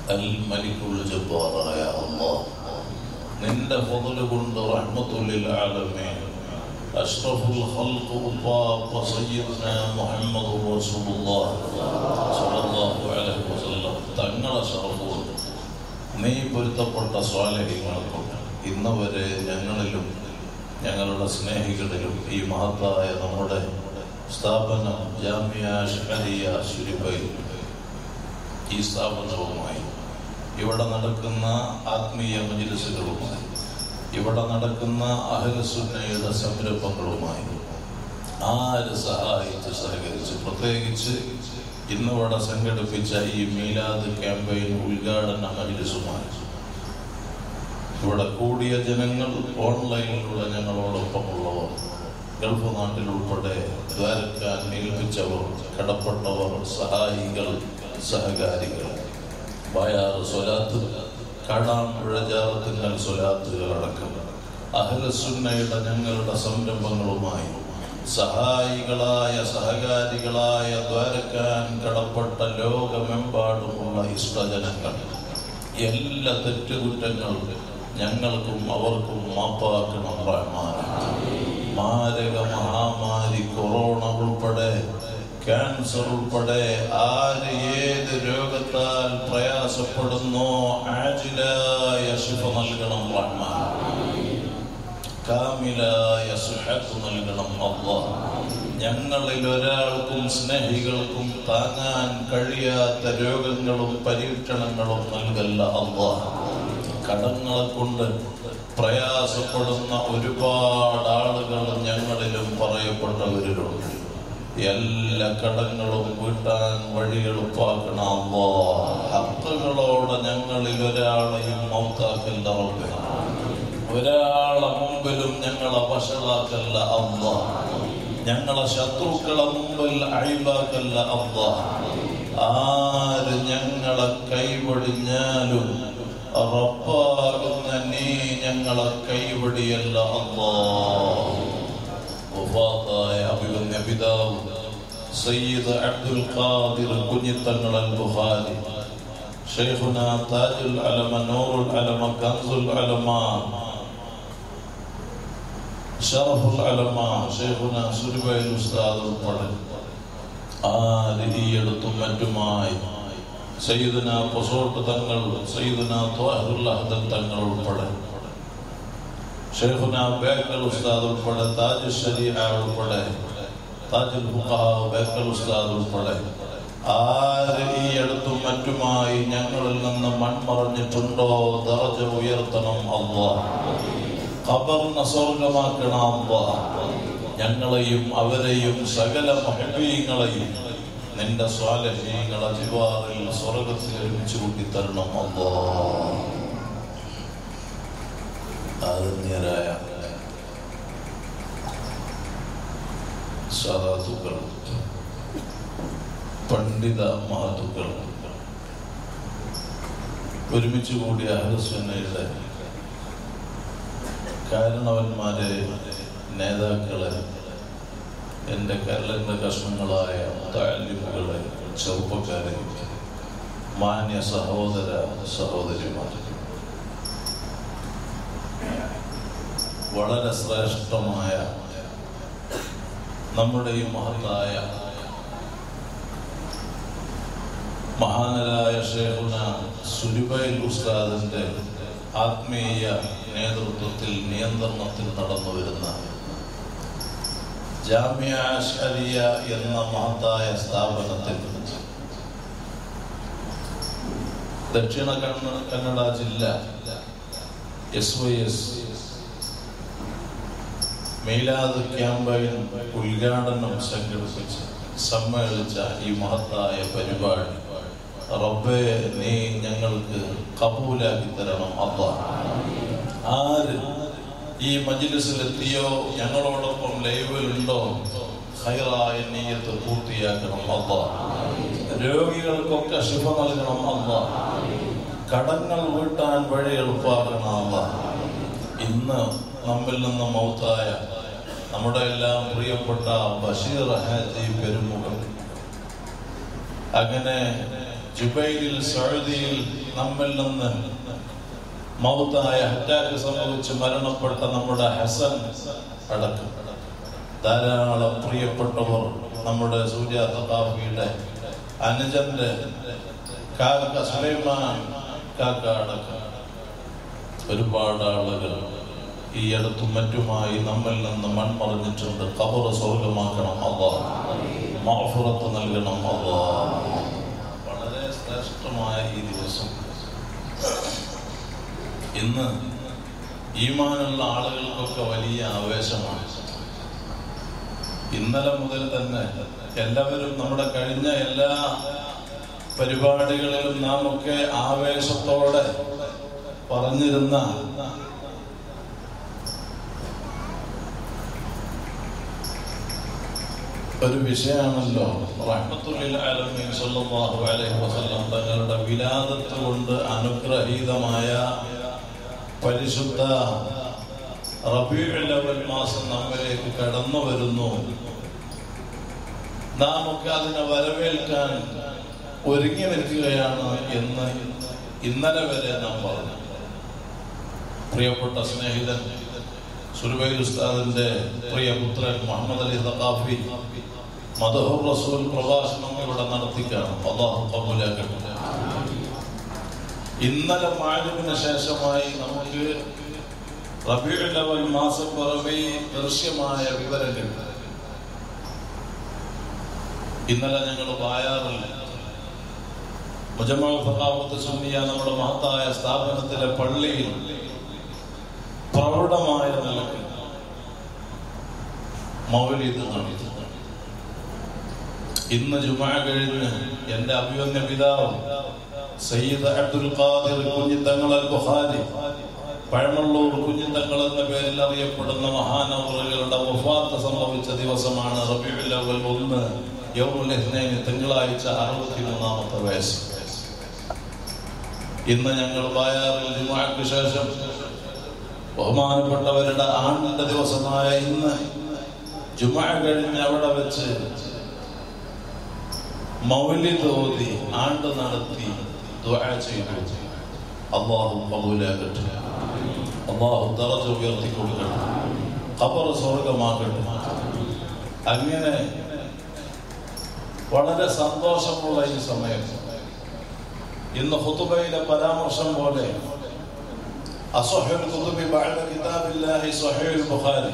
അൽ മലിക്കുൽ ജബ്ബാറായ അല്ലാഹ് നിന്റെ ഫضل കൊണ്ട് റഹ്മത്തുൽ ആലമീൻ അഷ്റഫുൽ ഖൽഖ് ഉപ്പാപ്പ സയ്യിദ്നാ മുഹമ്മദ് റസൂലുള്ളാഹ് സ്വല്ലല്ലാഹു അലൈഹി വസല്ലം തങ്ങളെ ഷറഫ് കൊണ്ട് നീ പൊരുത്തപ്പെട്ട സ്വാലഹ്യങ്ങൾക്കും ഇന്ന് വരെ ഞങ്ങളിലും ഞങ്ങളുടെ സ്നേഹികളിലും ഈ മഹത്തായ നമ്മുടെ സ്ഥാപനം ജാമിയ ഷഹരിയ ശുരിബൈ ഈ സ്ഥാപനവുമായി ഇവിടെ നടക്കുന്ന ആത്മീയ മജിലിസുകളുമായി ഇവിടെ നടക്കുന്ന അഹലസുന്നയുടെ സംരംഭങ്ങളുമായി ആര് സഹായിച്ച് സഹകരിച്ച് പ്രത്യേകിച്ച് ഇന്നിവിടെ സംഘടിപ്പിച്ച ഈ മീലാദ് ക്യാമ്പയിൻ ഉദ്ഘാടന മജിലിസുമായി ഇവിടെ കൂടിയ ജനങ്ങൾ ഓൺലൈനിലൂടെ ഞങ്ങളോടൊപ്പമുള്ളവർ ഗൾഫ് നാട്ടിൽ ഉൾപ്പെടെ ദ്വാരക്കാൻ ഏൽപ്പിച്ചവർ കടപ്പെട്ടവർ സഹായികൾ സഹകാരികൾ വയാറ് സ്വലാത്ത് കടാമ്പുഴ ജാറത്തിങ്കൽ സ്വലാത്തുകൾ അടക്കം അഹലസുന്നയുടെ ഞങ്ങളുടെ സംരംഭങ്ങളുമായി സഹായികളായ സഹകാരികളായ ദ്വാരക്കാൻ കടപ്പെട്ട ലോകമെമ്പാടുമുള്ള ഇഷ്ടജനങ്ങൾ എല്ലാ തെറ്റുകുറ്റങ്ങളും ഞങ്ങൾക്കും അവർക്കും മാപ്പാക്കണം റഹ്മാൻ മാരക മഹാമാരി കൊറോണ ഉൾപ്പെടെ ക്യാൻസർ ഉൾപ്പെടെ ആര് ഏത് രോഗത്താൽ പ്രയാസപ്പെടുന്നോ ആജിലായ ശിഫ നൽകണം റഹ്മാൻ കാമിലായ സുഹത്ത് നൽകണം അള്ളാഹ് ഞങ്ങളിൽ ഒരാൾക്കും സ്നേഹികൾക്കും താങ്ങാൻ കഴിയാത്ത രോഗങ്ങളും പരീക്ഷണങ്ങളും നൽകല്ല അള്ളാഹ് കടങ്ങളെ കൊണ്ട് പ്രയാസപ്പെടുന്ന ഒരുപാട് ആളുകൾ ഞങ്ങളിലും പറയപ്പെട്ടവരിലുണ്ട് എല്ലാ കടങ്ങളും വീട്ടാൻ വഴി എളുപ്പാക്കണ അല്ലോ ഹക്കുകളോടെ ഞങ്ങളിൽ ഒരാളെയും മൗത്താക്കല്ല റബ്ബേ ഒരാളെ മുമ്പിലും ഞങ്ങളെ വഷളാക്കല്ല അല്ല ഞങ്ങളെ ശത്രുക്കളെ മുമ്പിൽ അഴിവാക്കല്ല അല്ല ആര് ഞങ്ങളെ കൈവടിഞ്ഞാലും റബ്ബാകുന്ന നീ ഞങ്ങളെ കൈവടിയല്ല അല്ലാ വഫാത്തായ അഭിവന്യ പിതാവ് സയ്യിദ് അബ്ദുൽ ഖാദിർ കുഞ്ഞിത്തങ്ങൾ അൽ ബുഖാരി ഷെയ്ഖുന താജുൽ അലമ നൂറുൽ അലമ കൻസുൽ അലമ ഷറഫുൽ അലമ ഷെയ്ഖുന സുരുബൈൽ ഉസ്താദ് ഉൾപ്പെടെ ആര് ഈ എടുത്തും മറ്റുമായി സയ്യിദുന പൊസോട്ട് തങ്ങൾ സയ്യിദുന ത്വാഹുൽ അഹദൽ തങ്ങൾ ഉൾപ്പെടെ ഷെയ്ഖുന ബേക്കൽ ഉസ്താദ് ഉൾപ്പെടെ താജ് ഷരീഹ ഉൾപ്പെടെ താജുൽ ഫുഖഹ ബേക്കൽ ഉസ്താദ് ഉൾപ്പെടെ ആര് ഈ അടുത്തും മറ്റുമായി ഞങ്ങളിൽ നിന്ന് മൺമറഞ്ഞിട്ടുണ്ടോ ദറജ ഉയർത്തണം അള്ളാഹ് ഖബറിനെ സ്വർഗമാക്കണം അള്ളാഹ് ഞങ്ങളെയും അവരെയും സകല മഹബീങ്ങളെയും നിന്റെ സ്വാലഹീങ്ങളെ ജിവാറിൽ സ്വർഗത്തിൽ ഒരുമിച്ച് കൂട്ടി തരണം അള്ളാഹ് ആദരണീയരായ സാധാതുക്കൾ പണ്ഡിത മഹത്തുക്കൾ ഒരുമിച്ച് കൂടിയ അഹസുന്നയുടെ കാരണവന്മാരെ നേതാക്കളെ എൻ്റെ കരളിൻ്റെ കഷ്ണങ്ങളായ താലിമുകളെ ചെറുപ്പക്കാരെ മാന്യ സഹോദര സഹോദരിമാർ വളരെ ശ്രേഷ്ഠമായ നമ്മുടെ ഈ മഹത്തായ മഹാനരായ ഷേഖുന സുരുബൈൽ ഉസ്താദിന്റെ ആത്മീയ നേതൃത്വത്തിൽ നിയന്ത്രണത്തിൽ നടന്നു വരുന്ന ജാമ്യ ഷരിയ എന്ന മഹത്തായ സ്ഥാപനത്തിൽ ദക്ഷിണ കന്നഡ കന്നഡ ജില്ല S Y S Meelad campaign ഉദ്ഘാടനം സംഘടിപ്പിച്ച് സമ്മേളിച്ച ഈ മഹത്തായ പരിപാടി റബ്ബെ നീ ഞങ്ങൾക്ക് കബൂലാക്കി തരണം അല്ല ആര് ഈ മജിലിസിലെത്തിയോ ഞങ്ങളോടൊപ്പം ലൈവിലുണ്ടോ ഹൈറായ നീയത്ത് പൂർത്തിയാക്കണം അല്ല രോഗികൾക്കൊക്കെ ശുഭ നൽകണം അല്ല കടങ്ങൾ വീട്ടാൻ വഴി എളുപ്പാക്കണം അല്ല ഇന്ന് നമ്മിൽ നിന്ന് മൗത്തായ നമ്മുടെ എല്ലാം പ്രിയപ്പെട്ട ബഷീർ ഹാജി പെരുമുഖം അങ്ങനെ ജുബൈലിൽ സൗദിയിൽ നമ്മിൽ നിന്ന് മൗത്തായ അറ്റാക്ക് സംഭവിച്ച് മരണപ്പെട്ട നമ്മുടെ ഹസൻ അടക്കം ധാരാളം പ്രിയപ്പെട്ടവർ നമ്മുടെ സൂര്യ തകാഫിയുടെ അനുജന്റെ കാക്ക സുലൈമാൻ കാക്ക അടക്കം ഒരുപാട് ആളുകൾ ഈ അടുത്തും മറ്റുമായി നമ്മിൽ നിന്ന് മൺമറിഞ്ഞിട്ടുണ്ട് കബറ് സ്വർഗമാക്കണം അള്ളാ മാഫുറത്ത് നൽകണം അള്ളാ വളരെ ശ്രേഷ്ഠമായ ഈ ദിവസം ഇന്ന് ഈമാനുള്ള ആളുകൾക്കൊക്കെ വലിയ ആവേശമാണ് ഇന്നലെ മുതൽ തന്നെ എല്ലാവരും നമ്മുടെ കഴിഞ്ഞ എല്ലാ പരിപാടികളിലും നാം ഒക്കെ ആവേശത്തോടെ പറഞ്ഞിരുന്ന ഒരു വിഷയമാണല്ലോ റഹ്മത്തുല്ലിൽ ആലമീൻ സല്ലല്ലാഹു അലൈഹി വസല്ലം തങ്ങളുടെ വിലാദത്ത് കൊണ്ട് അനുഗ്രഹീതമായ പരിശുദ്ധ റബീഉൽ അവൽ മാസം നമ്മിലേക്ക് കടന്നു വരുന്നു നാം ഒക്കെ അതിനെ വരവേൽക്കാൻ ഒരുങ്ങി നിൽക്കുകയാണ് എന്ന് ഇന്നലെ വരെ നാം പറഞ്ഞു പ്രിയപ്പെട്ട സ്നേഹിതൻ സുരുബൈൽ ഉസ്താദിന്റെ പ്രിയപുത്രൻ മുഹമ്മദ് അലി തഖാഫി മദഹുർ റസൂൽ പ്രഭാഷണം ഇവിടെ നടത്തിക്കാണ് അള്ളാഹു കബൂലാക്കട്ടെ ഇന്നലെ മാലിമിന് ശേഷമായി നമുക്ക് റബീഉൽ അവൽ മാസം പുറമെ ദൃശ്യമായ വിവരങ്ങൾ ഇന്നലെ ഞങ്ങൾ വായാറിൽ മുജമ്മൽ ഫഖാവത്ത് സുന്നിയ നമ്മുടെ മഹത്തായ സ്ഥാപനത്തിലെ പള്ളിയിൽ പ്രൗഢമായ നിലക്ക് മൗലിദ് നടത്തി ഇന്ന് ജുമാ കഴിഞ്ഞ് എന്റെ അഭിമന്യ പിതാവ് സയ്യിദ് അബ്ദുൽ ഖാദിർ കുഞ്ഞിത്തങ്ങൾ അൽ ബുഖാരി പഴമള്ളൂർ കുഞ്ഞിത്തങ്ങൾ എന്ന പേരിൽ അറിയപ്പെടുന്ന മഹാനവറുകളുടെ വഫാത്ത് സംഭവിച്ച ദിവസമാണ് റബീഉൽ അവൽ ഒന്ന് യൗമുൽ ഇത്നൈൻ തിങ്കളാഴ്ച അറുപത്തിമൂന്നാമത്തെ വയസ്സ് ഇന്ന് ഞങ്ങൾ ബായാറിൽ ജുമാക്ക് ശേഷം ബഹുമാനപ്പെട്ടവരുടെ ആണ്ടിന്റെ ദിവസമായ ഇന്ന് ജുമാ കഴിഞ്ഞ് അവിടെ വെച്ച് മൗലിദ് ഓതി ആണ്ട് നടത്തി ദുആ ചെയ്തു അള്ളാഹു കബൂലാക്കട്ടെ അള്ളാഹു ദറജ ഉയർത്തി കൊടുക്കട്ടെ ഖബർ സ്വർഗമാക്കട്ടെ അങ്ങനെ വളരെ സന്തോഷമുള്ള ഈ സമയം ഇന്ന് ഹുതുബയിലെ പരാമർശം പോലെ അസ്വഹുൽ കുതുബി ബഅദ കിതാബില്ലാഹി സ്വഹീഹുൽ ബുഖാരി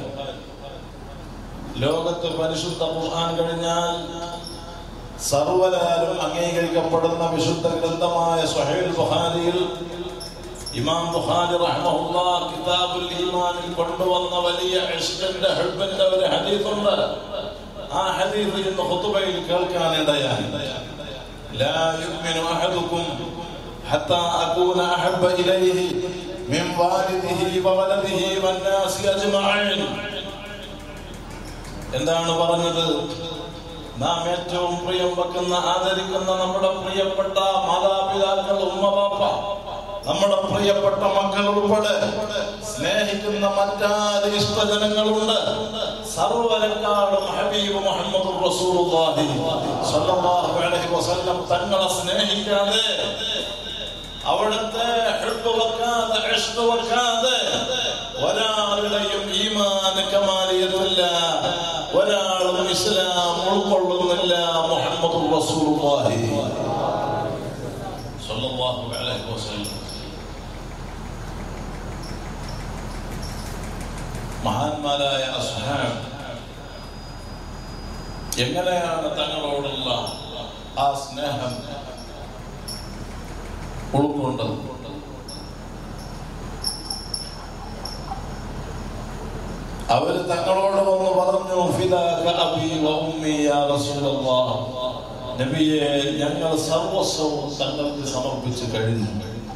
ലോകത്ത് പരിശുദ്ധ ഖുർആൻ കഴിഞ്ഞാൽ സർവലാലും അംഗീകരിക്കപ്പെടുന്ന വിശുദ്ധ ഗ്രന്ഥമായ സ്വഹീഹുൽ ബുഖാരിയിൽ ഇമാം ബുഖാരി റഹ്മഹുല്ലാ കിതാബുൽ ഈമാനിൽ കൊണ്ടുവന്ന വലിയ ഇഷ്കിന്റെ ഹുബ്ബിന്റെ ഒരു ഹദീസുണ്ട് ആ ഹദീസ് ഇന്ന് ഖുതുബയിൽ കേൾക്കാനിടയായി ലാ യുഅ്മിനു അഹദുക്കും ഹത്താ അകൂന അഹബ്ബ ഇലൈഹി മിൻ വാലിദിഹി വവലദിഹി വന്നാസി അജ്മഈൻ എന്താണ് പറഞ്ഞത് നാം ഏറ്റവും പ്രിയം വെക്കുന്ന ആദരിക്കുന്ന നമ്മുടെ പ്രിയപ്പെട്ട മാതാപിതാക്കൾ ഉമ്മ പാപ്പ നമ്മുടെ പ്രിയപ്പെട്ട മക്കൾ ഉൾപ്പെടെ സ്നേഹിക്കുന്ന മറ്റാര് ഇഷ്ടജനങ്ങളുണ്ട് സർവരക്കാളും ഹബീബ് മുഹമ്മദ് റസൂലുള്ളാഹി സ്വല്ലല്ലാഹു അലൈഹി വസല്ലം തങ്ങളെ സ്നേഹിക്കാതെ അവിടുത്തെ ഹുബ്ബ് വെക്കാതെ ഇഷ്ക് വെക്കാതെ ഒരാളുടെയും ഈമാൻ കമാലിയത്തില്ല ഒരാളും ഇസ്ലാം ഉൾക്കൊള്ളുന്നില്ല മുഹമ്മദ് റസൂലുള്ളാഹി സ്വല്ലല്ലാഹു അലൈഹി വസല്ലം മഹാന്മാരായ അസ്ഹാബ് എങ്ങനെയാണ് തങ്ങളോടുള്ള ആ സ്നേഹം ഉൾക്കൊണ്ടത് അവര് തങ്ങളോട് വന്ന് പറഞ്ഞു ഫിദാക അബി വ ഉമ്മി യാ റസൂലല്ലാഹ് നബിയെ ഞങ്ങൾ സർവസ്വവും തങ്ങൾക്ക് സമർപ്പിച്ചു കഴിഞ്ഞു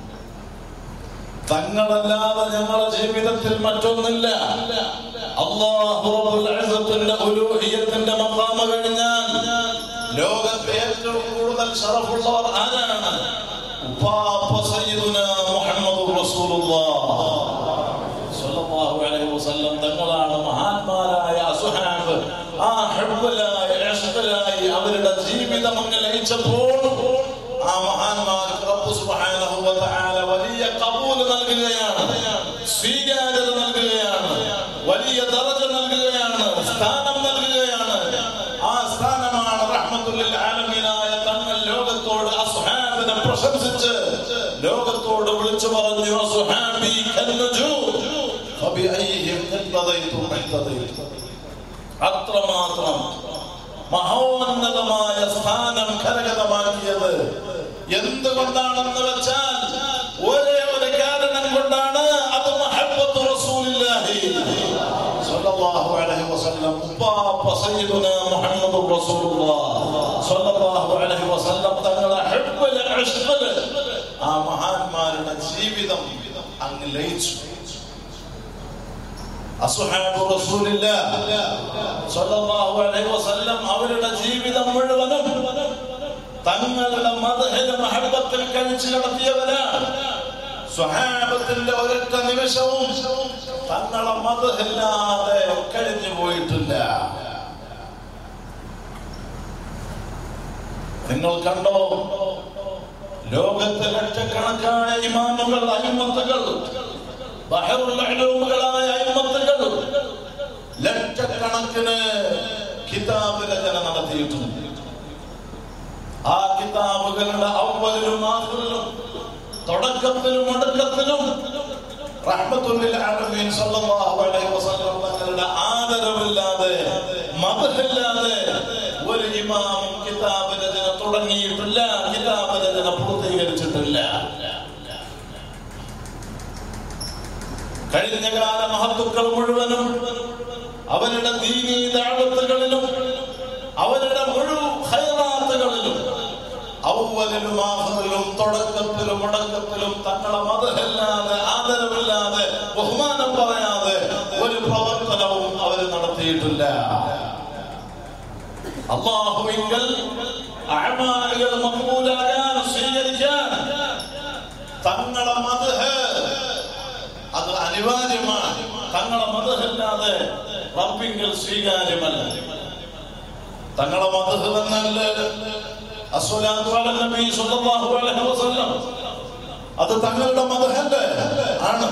തങ്ങളല്ലാതെ ഞങ്ങളുടെ ജീവിതത്തിൽ മറ്റൊന്നില്ല അല്ലാഹു റബ്ബുൽ ഇസ്സത്തിന്റെ ഉലൂഹിയത്തിന്റെ മഖാമ കഴിഞ്ഞാൽ ലോകത്തെ ഏറ്റവും കൂടുതൽ ഷറഫുള്ളവർ ആരാണ് ഉപ്പാപ്പ സയ്യിദുന മുഹമ്മദ് റസൂലുള്ളാഹ് സ്വല്ലല്ലാഹു അലൈഹി വസല്ലം തങ്ങളാണ് മഹാന്മാരായ അസുഹാബ് ആ ഹബ്ബലായി ഇഷ്ഖലായി അവരുടെ ജീവിതം അങ്ങ് ലയിച്ചപ്പോൾ ആ മഹാ നൽകുകയാണ് സ്വീകാര്യത നൽകുകയാണ് വലിയ ദറജ നൽകുകയാണ് സ്ഥാനം നൽകുകയാണ് ആ സ്ഥാനമാണ് റഹ്മത്തുല്ലിൽ ആലമീനായ തങ്ങൾ ലോകത്തോട് അസ്ഹാബിനെ പ്രശംസിച്ച് ലോകത്തോട് വിളിച്ചു പറഞ്ഞു അസ്ഹാബി കന്നുജൂം ഫബിഅയ്യിഹിം ഇഖ്തദൈതും ഇഖ്തദൈതും അത്രമാത്രം മഹോന്നതമായ സ്ഥാനം കരഗതമാക്കിയത് എന്തുകൊണ്ടാണെന്ന് വെച്ചാൽ ഒരേ ഒരു കാരണം കൊണ്ടാണ് അത് മഹബ്ബത്ത് റസൂലില്ലാഹി സ്വല്ലല്ലാഹു അലൈഹി വസല്ലം ഉപ്പാപ്പ സയ്യിദുനാ മുഹമ്മദുർ റസൂലുള്ളാഹ് സ്വല്ലല്ലാഹു അലൈഹി വസല്ലം തങ്ങളെ ഹബ്ബിൽ ഇഷ്ഖിൽ ആ മഹാന്മാരുടെ ജീവിതം അങ്ങ് ലയിച്ചു അസുഹാബു റസൂലില്ലാഹ് സ്വല്ലല്ലാഹു അലൈഹി വസല്ലം അവരുടെ ജീവിതം മുഴുവനും തങ്ങളുടെ മദ്ഹിന് മഹബത്തിൽ കഴിച്ചു കടത്തിയവരാണ് സ്വഹാബത്തിന്റെ ഒരൊറ്റ നിമിഷവും തങ്ങളെ മതമില്ലാതെ കഴിഞ്ഞു പോയിട്ടില്ല നിങ്ങൾ കണ്ടോ ലോകത്തെ ലക്ഷക്കണക്കായ ഇമാമുകൾ അഹിമത്തുകൾ ബഹറുൽ ഉലൂമുകളായ അയിമ്മത്തുകൾ ലക്ഷക്കണക്കിന് കിതാബ് രചന നടത്തിയിട്ടുണ്ട് ആ കിതാബുകളുടെ അവലിലും ആഖിറിലും തുടക്കത്തിലും ഒടുക്കത്തിലും റഹ്മത്തുല്ലിൽ ആലമീൻ സല്ലല്ലാഹു അലൈഹി വസല്ലം തങ്ങളുടെ ആദരവില്ലാതെ മതമില്ലാതെ ഒരു ഇമാമും കിതാബ് രചന തുടങ്ങിയിട്ടില്ല കിതാബ് രചന പൂർത്തീകരിച്ചിട്ടില്ല കഴിഞ്ഞ കാല മഹത്തുക്കൾ മുഴുവനും അവരുടെ ദീനീ ദാവത്തുകളിലും അവരുടെ മുഴുവൻ ഹൈറാത്തുകളിലും ഔവലിലും ആഹറിലും തുടക്കത്തിലും മുടക്കത്തിലും തങ്ങളെ മതമില്ലാതെ ആദരവില്ലാതെ ബഹുമാനം പറയാതെ ഒരു പ്രവർത്തനവും അവർ നടത്തിയിട്ടില്ല അള്ളാഹുവിങ്കൽ അഅമാലുകൾ മഖബൂലാകാൻ സ്വീകരിക്കാൻ തങ്ങളെ മതഹ് അത് അനിവാര്യമാണ് തങ്ങളെ മതമില്ലാതെ റബ്ബിങ്കൽ സ്വീകാര്യമല്ല തങ്ങളെ മതഹ് എന്നല്ല അസ്വലാത്തു അല നബി സ്വല്ലല്ലാഹു അലൈഹി വസല്ലം അത് തങ്ങളുടെ മതഹല്ല ആണ്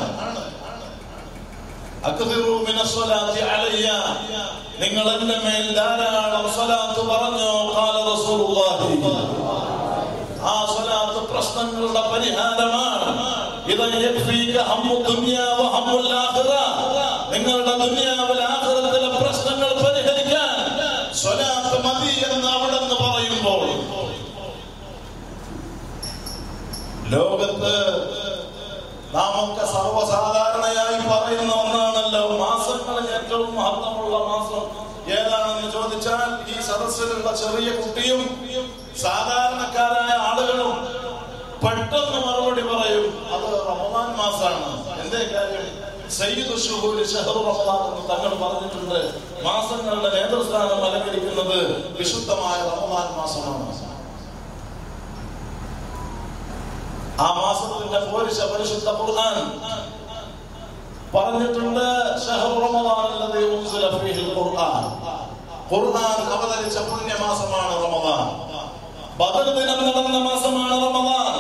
അക്ദിറു മിന സ്വലാത്തി അലയ്യ നിങ്ങൾ എന്റെ മേൽ ധാരാളം സ്വലാത്ത് പറഞ്ഞു ഖാല റസൂലുള്ളാഹി ആ സ്വലാത്ത് പ്രശ്നങ്ങളുടെ പരിഹാരമാണ് ഇത് യക്ഫീക ഹമ്മു ദുനിയ വ ഹമ്മുൽ ആഖിറ നിങ്ങളുടെ ദുനിയാവിലെ ആഖിറത്തിലെ പ്രശ്നങ്ങൾ പരിഹരിക്കാൻ സ്വലാത്ത് മതി എന്ന് അവിടെ നിന്ന് പറയുമ്പോൾ ലോകത്ത് നാം ഒക്കെ സർവ്വസാധാരണയായി പറയുന്ന ഒന്നാണല്ലോ മാസങ്ങളിൽ ഏറ്റവും മഹത്വമുള്ള മാസം ഏതാണെന്ന് ചോദിച്ചാൽ ഈ സദസ്സിലുള്ള ചെറിയ കുട്ടിയും സാധാരണക്കാരായ ആളുകളും പെട്ടെന്ന് മറുപടി പറയും അത് റമദാൻ മാസമാണ് എന്തേ കാര്യം സയ്യിദ് ഷുഹൂര് ഷഹറു റമദാൻ എന്ന് തങ്ങൾ പറഞ്ഞിട്ടുണ്ട് മാസങ്ങളുടെ നേതൃസ്ഥാനം അലങ്കരിക്കുന്നത് വിശുദ്ധമായ റമദാൻ മാസമാണ് ആ മാസത്തിന്റെ പോരിശ പരിശുദ്ധ ഖുർആൻ പറഞ്ഞിട്ടുണ്ട് ഷഹറു റമദാൻ അല്ലദീ ഉൻസില ഫീഹിൽ ഖുർആൻ ഖുർആൻ അവതരിച്ച പുണ്യമാസമാണ് റമദാൻ ബദർ ദിനം നടന്ന മാസമാണ് റമദാൻ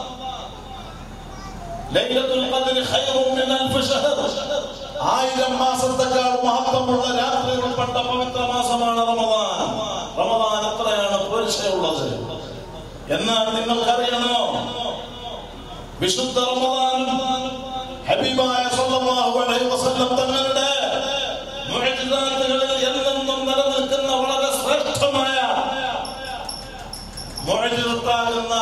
ലൈലത്തുൽ ഖദ്ർ ഖൈറും മിൻ അൽഫ് ഷഹർ ആയിരം മാസത്തെക്കാൾ മഹത്വമുള്ള രാത്രി ഉൾപ്പെട്ട പവിത്ര മാസമാണ് റമദാൻ റമദാൻ എത്രയാണ് പോരിശയുള്ളത് എന്നാൽ നിങ്ങൾക്കറിയണോ വിശുദ്ധ റമദാനും ഹബീബായ സല്ലല്ലാഹു അലൈഹി വസല്ലം തങ്ങളുടെ മുഅ്ജിസാത്തുകളിൽ എന്നെന്നും നിലനിൽക്കുന്ന വളരെ ശ്രേഷ്ഠമായ മുഅ്ജിസത്താകുന്ന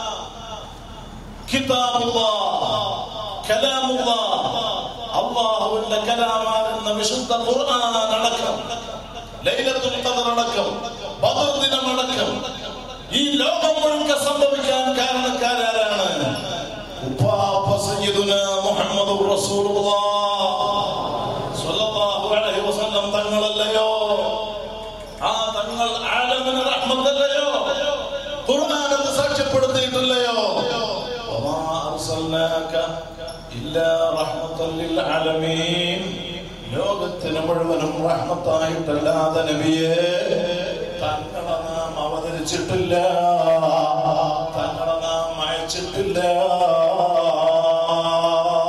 കിതാബുല്ലാഹ് കലാമുല്ലാഹ് അല്ലാഹുവിന്റെ കലാമാകുന്ന വിശുദ്ധ ഖുർആൻ അടക്കം ലൈലത്തുൽ ഖദർ അടക്കം ബദർ ദിനം അടക്കം ഈ ലോകം മുഴുവൻ സംഭവിക്കാൻ കാരണക്കാരാരാണ് ഉപ്പാപ്പ സയ്യിദുനാ മുഹമ്മദുർ റസൂലുള്ളാഹ് സ്വല്ലല്ലാഹു അലൈഹി വസല്ലം തങ്ങളല്ലയോ ആ തങ്ങൾ ആലമിന് റഹ്മത്തല്ലയോ ഖുർആനിൽ സാക്ഷ്യപ്പെടുത്തിയിട്ടില്ലയോ വമാ അർസൽനാക ഇല്ലാ റഹ്മത്തൻ ലിൽ ആലമീൻ ലോകത്തിന് മുഴുവനും റഹ്മത്തായിട്ടല്ലാതെ നബിയെ തങ്ങളെ നാം അവതരിച്ചിട്ടില്ല തങ്ങളെ നാം അയച്ചിട്ടില്ല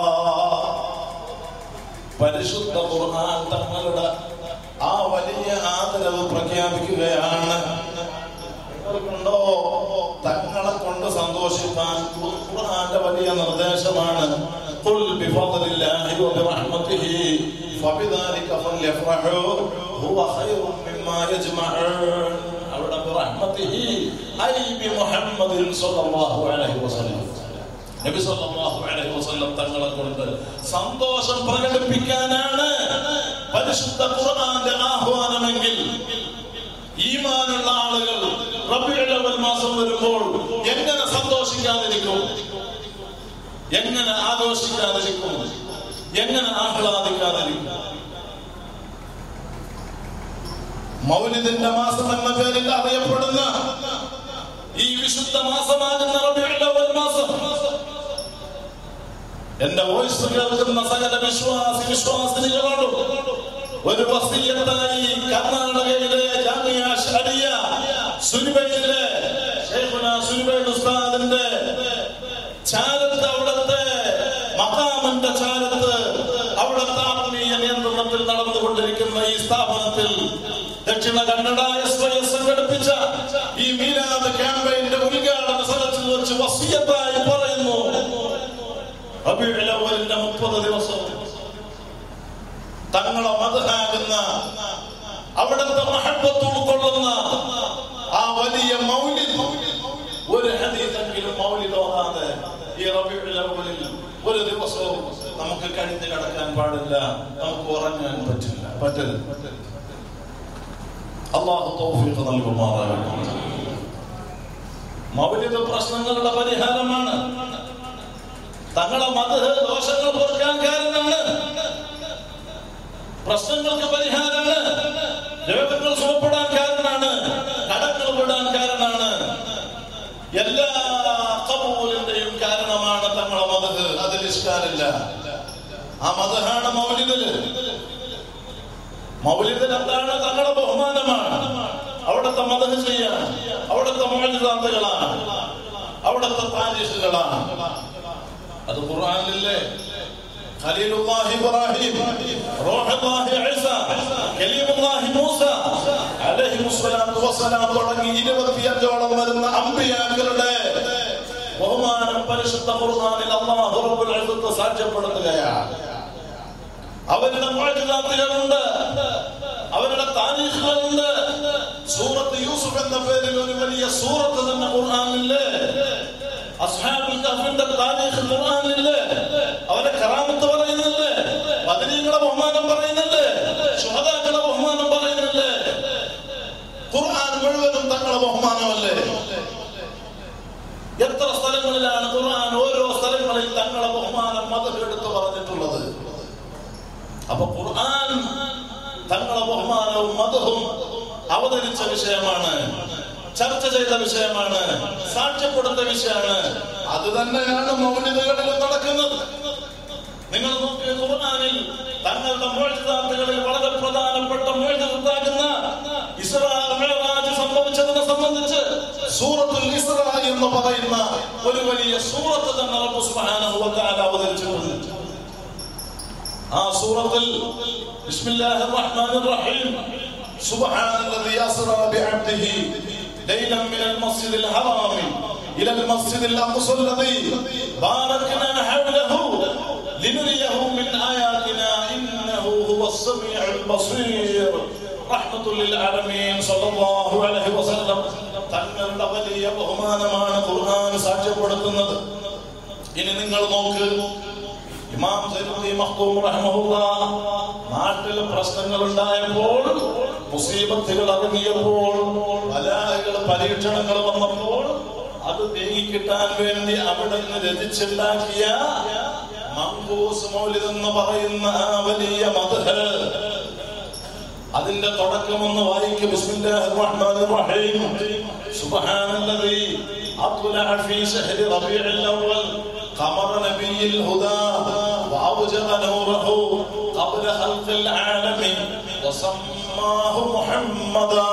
ഖുർആൻ തങ്ങളുടെ ആ വലിയ ആദരവ് പ്രഖ്യാപിക്കുകയാണ് നിങ്ങൾക്കുണ്ടോ തങ്ങളെ കൊണ്ട് സന്തോഷിക്കാൻ ഖുർആന്റെ വലിയ നിർദ്ദേശമാണ് ഖുൽ ബിഫദ്ലില്ലാഹി വബിറഹ്മതിഹി ഫബിദാലിക ഫല്യഫ്റഹു ഹുവ ഖൈറും മിമ്മാ യജ്മഊൻ അവിടെ ബിറഹ്മതിഹി ഐ ബി മുഹമ്മദിൻ സ്വല്ലല്ലാഹു അലൈഹി വസല്ലം നബി സല്ലല്ലാഹു അലൈഹി വസല്ലം തങ്ങളെ കൊണ്ട് സന്തോഷം പ്രകടിപ്പിക്കാനാണ് പരിശുദ്ധ ഖുർആന്റെ ആഹ്വാനമെങ്കിൽ ഈമാനുള്ള ആളുകൾ റബിയുൽ അവൽ മാസം വരുമ്പോൾ എങ്ങനെ സന്തോഷിക്കാതിരിക്കും എങ്ങനെ ആഘോഷിക്കാതിരിക്കും എങ്ങനെ ആഹ്ലാദിക്കാതിരിക്കും മൗലിദിന്റെ മാസം എന്ന പേരിൽ അറിയപ്പെടുന്ന ഈ വിശുദ്ധ മാസമാകുന്ന റബിയുൽ അവൽ മാസം എന്റെ വോയിസ് കേൾക്കുന്ന സകല വിശ്വാസി വിശ്വാസിനികളോടും ഒരു വസീയത്തായി കർണാടകയിലെ ജാമിയ ഷരിയ സുരുബയിലെ ഷെയ്ഖുന സുരുബൈ ഉസ്താദിന്റെ ചാരത്ത് അവിടുത്തെ മക്കാമന്റെ ചാരത്ത് അവിടുത്തെ ആത്മീയ നിയന്ത്രണത്തിൽ നടന്നുകൊണ്ടിരിക്കുന്ന ഈ സ്ഥാപനത്തിൽ ദക്ഷിണ കന്നഡ എസ് വൈ എസ് സംഘടിപ്പിച്ച ഈ മീലാദ് ക്യാമ്പയിന്റെ ഉദ്ഘാടന സ്ഥലത്തിൽ വെച്ച് വസീയത്തായി പറയുന്നു റബീഉൽ അവ്വലിന്റെ മുപ്പത് ദിവസം തങ്ങളെ മതഹാകുന്ന അവിടുത്തെ മഹബത്ത് ഉൾക്കൊള്ളുന്ന ആ വലിയ മൗലിദ് ഒരു ഹദീസെങ്കിലും മൗലിദ് ഓതാതെ ഈ റബീഉൽ അവ്വലിൽ ഒരു ദിവസവും നമുക്ക് കഴിഞ്ഞു കിടക്കാൻ പാടില്ല നമുക്ക് ഉറങ്ങാൻ പറ്റില്ല പറ്റരുത് അള്ളാഹു തൗഫീഖ് നൽകുമാറാകട്ടെ മൗലിദ് പ്രശ്നങ്ങളുടെ പരിഹാരമാണ് തങ്ങളെ മത ദോഷങ്ങൾ പൊറുക്കാൻ കാരണമാണ് പ്രശ്നങ്ങൾക്ക് പരിഹാരമാണ് രോഗങ്ങൾ സുഖപ്പെടാൻ കാരണമാണ് കടങ്ങൾ വിടാൻ കാരണമാണ് എല്ലാ കബൂലിന്റെയും കാരണമാണ് തങ്ങളെ മതത് അതിൽ ഇഷ്ടാനില്ല ആ മതഹാണ് മൗലിദില് മൗലിദിൽ എന്താണ് തങ്ങളെ ബഹുമാനമാണ് അവിടുത്തെ മതഹ് ചെയ്യാൻ അവിടുത്തെ മൗലിദാന്തകളാണ് അവിടുത്തെ താരീഷുകളാണ് അത് ഖുർആനിലെ ഖലീലുല്ലാഹി ഇബ്രാഹിം റൂഹുല്ലാഹി ഈസ കലീമുല്ലാഹി മൂസ അലൈഹിമുസ്സലാത്തു വസ്സലാം തുടങ്ങി ഇരുപത്തിയഞ്ചോളം വരുന്ന അമ്പിയാക്കളുടെ ബഹുമാനം പരിശുദ്ധ ഖുർആനിൽ അല്ലാഹു റബ്ബുൽ ഇസ്സത്ത് സാക്ഷ്യപ്പെടുത്തുകയാണ് അവരുടെ മുഅ്ജിസാത്തുകളുണ്ട് അവരുടെ താരീഖുകളുണ്ട് സൂറത്ത് യൂസുഫ് എന്ന പേരിൽ ഒരു വലിയ സൂറത്ത് തന്നെ ഖുർആനിലെ അസ്ഹാബുൽ കഹ്ഫിന്റെ താരീഖ് ഖുർആനിലെ അവരെ കറാമത്ത് പറയുന്നില്ലേ ബദരീങ്ങളെ ബഹുമാനം പറയുന്നില്ലേ ശുഹദാക്കളെ ബഹുമാനം പറയുന്നില്ലേ ഖുർആൻ മുഴുവനും തങ്ങളെ ബഹുമാനമല്ലേ എത്ര സ്ഥലങ്ങളിലാണ് ഖുർആൻ ഓരോ സ്ഥലങ്ങളിൽ തങ്ങളെ ബഹുമാനം മതം എടുത്തു പറഞ്ഞിട്ടുള്ളത് അപ്പൊ ഖുർആൻ തങ്ങളെ ബഹുമാനവും മതവും അവതരിച്ച വിഷയമാണ് ചർച്ച ചെയ്ത വിഷയമാണ് സാക്ഷ്യപ്പെടുത്ത വിഷയമാണ് അത് തന്നെയാണ് മൗലികകളിൽ നടക്കുന്നത് നിങ്ങൾ നോക്കിയ ഖുർആനിൽ തങ്ങളുടെ മോഴ്ചാത്തുകളിൽ വളരെ പ്രധാനപ്പെട്ട മോഴ്ചാകുന്ന ഇസ്രാ മിഅ്റാജ് സംഭവിച്ചതിനെ സംബന്ധിച്ച് സൂറത്തുൽ ഇസ്രാ എന്ന് പറയുന്ന ഒരു വലിയ സൂറത്ത് തന്നെ റബ്ബ് സുബ്ഹാനഹു വ തആല അവതരിച്ചിട്ടുണ്ട് ആ സൂറത്തിൽ ബിസ്മില്ലാഹിർ റഹ്മാനിർ റഹീം സുബ്ഹാനല്ലദീ അസ്റാ ബിഅബ്ദിഹി ليلا من المسجد الحرام إلى المسجد الأقصى الذي باركنا حوله لنريه من آياتنا إنه هو السميع البصير رحمة للعالمين صلى الله عليه وسلم തങ്ങളുടെ വലിയ ബഹുമാനമാണ് ഖുർആൻ സാക്ഷ്യപ്പെടുത്തുന്നത് ഇനി നിങ്ങൾ നോക്ക് ഇമാം സൈനുദ്ദീൻ മഖ്ദൂം റഹ്മഹുല്ലാഹ് നാട്ടിൽ പ്രശ്നങ്ങൾ ഉണ്ടായപ്പോൾ മുസീബത്തുകൾ ഇറങ്ങിയപ്പോൾ ബലാഹകൾ പരീക്ഷണങ്ങൾ വന്നപ്പോൾ അത് നീങ്ങിക്കിട്ടാൻ വേണ്ടി അവിടെ നിന്ന് രചിച്ചുണ്ടാക്കിയ മങ്കൂസ് മൗലിദ് എന്ന് പറയുന്ന ആ വലിയ മദ്ഹ് അതിന്റെ തുടക്കം ഒന്ന് വായിക്കും ബിസ്മില്ലാഹിർ റഹ്മാനിർ റഹീം സുബ്ഹാനല്ലദീ അത്ലഅ ഫീ ശഹ്രി റബീഉൽ അവ്വൽ قمر نبي الهدى وأوجد نوره قبل خلق العالم وسماه محمدا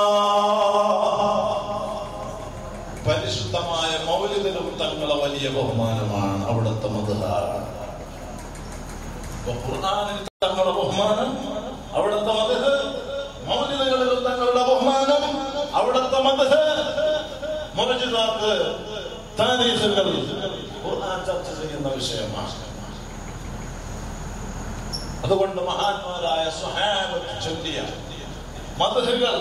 പരിശുദ്ധമായ മൗലിദിലും തങ്ങളെ വലിയ ബഹുമാനമാണ് അവിടുത്തെ മധുഹാണ് അപ്പൊ ഖുർആനിൽ തങ്ങളുടെ ബഹുമാനം അവിടുത്തെ മതഹ് മൗലിദുകളിൽ തങ്ങളുടെ ബഹുമാനം അവിടുത്തെ മതഹ് മുറജിദാത്ത് താരീഖുകൾ ഖുർആൻ ചർച്ച ചെയ്യുന്ന വിഷയമാണ് അതുകൊണ്ട് മഹാന്മാരായ സ്വഹാബത്ത് ചൊല്ലിയ മതഹുകൾ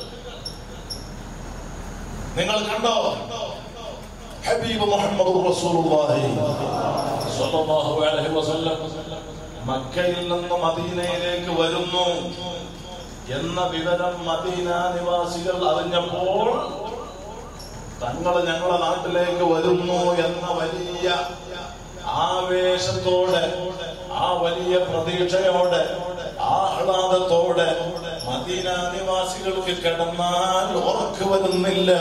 നിങ്ങൾ കണ്ടോ ഹബീബ് മുഹമ്മദ് റസൂലുള്ളാഹി സ്വല്ലല്ലാഹു അലൈഹി വസല്ലം മക്കയിൽ നിന്ന് മദീനയിലേക്ക് വരുന്നു എന്ന വിവരം മദീന നിവാസികൾ അറിഞ്ഞപ്പോൾ തങ്ങൾ ഞങ്ങളുടെ നാട്ടിലേക്ക് വരുന്നു എന്ന വലിയ ആവേശത്തോടെ ആ വലിയ പ്രതീക്ഷയോടെ ആഹ്ലാദത്തോടെ മദീന നിവാസികൾക്ക് കിടന്നാൽ ഉറക്കു വരുന്നില്ല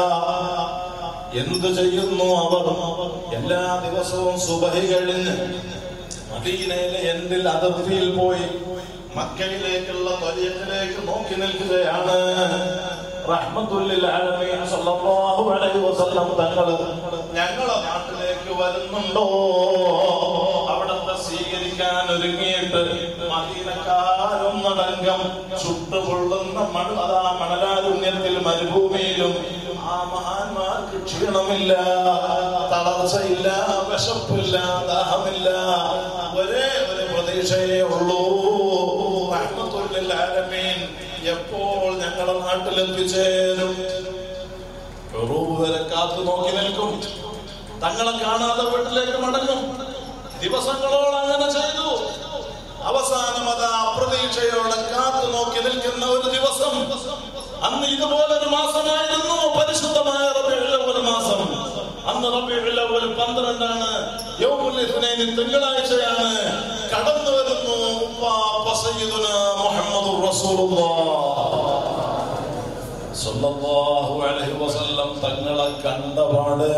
എന്തു ചെയ്യുന്നു അവർ എല്ലാ ദിവസവും സുബഹി കഴിഞ്ഞ് മദീനയിലെ എന്തിൽ അതിർത്തിയിൽ പോയി മക്കയിലേക്കുള്ള ത്വരീഖിലേക്ക് നോക്കി നിൽക്കുകയാണ് റഹ്മത്തുല്ലിൽ ആലമീൻ സല്ലല്ലാഹു അലൈഹി വസല്ലം തങ്ങൾ ഞങ്ങളെ നാട്ടിലേക്ക് വരുന്നുണ്ടോ അവിടത്തെ സ്വീകരിക്കാൻ ഒരുങ്ങിയിട്ട് മദീനക്കാരൊന്നടങ്കം ചുട്ടുപൊള്ളുന്ന മണ അതാ മണലാരുണ്യത്തിൽ മരുഭൂമിയിലും ആ മഹാന്മാർക്ക് ക്ഷീണമില്ല തളർച്ചയില്ല വിശപ്പില്ല ദാഹമില്ല ഒരേ ഒരു പ്രതീക്ഷയേ ഉള്ളൂ റഹ്മത്തുല്ലിൽ ആലമീൻ എപ്പോൾ ഞങ്ങളുടെ നാട്ടിൽ എത്തിച്ചേരും റൂബ് വരെ കാത്തു നോക്കി നിൽക്കും തങ്ങളെ കാണാതെ വീട്ടിലേക്ക് മടങ്ങും ദിവസങ്ങളോളം അങ്ങനെ ചെയ്തു അവസാനം അത് അപ്രതീക്ഷയോടെ കാത്തു നോക്കി നിൽക്കുന്ന ഒരു ദിവസം അന്ന് ഇതുപോലെ ഒരു മാസമായിരുന്നു പരിശുദ്ധമായ റബീഉൽ അവ്വൽ മാസം അന്ന് റബീഉൽ അവ്വൽ പന്ത്രണ്ടാണ് യൗമുൽ ഇത്നൈൻ തിങ്കളാഴ്ചയാണ് കടന്നു വരുന്നു ഉപ്പാപ്പ സയ്യിദുന മുഹമ്മദുർ റസൂലുള്ളാഹ് സല്ലല്ലാഹു അലൈഹി വസല്ലം തങ്ങളെ കണ്ടപാടെ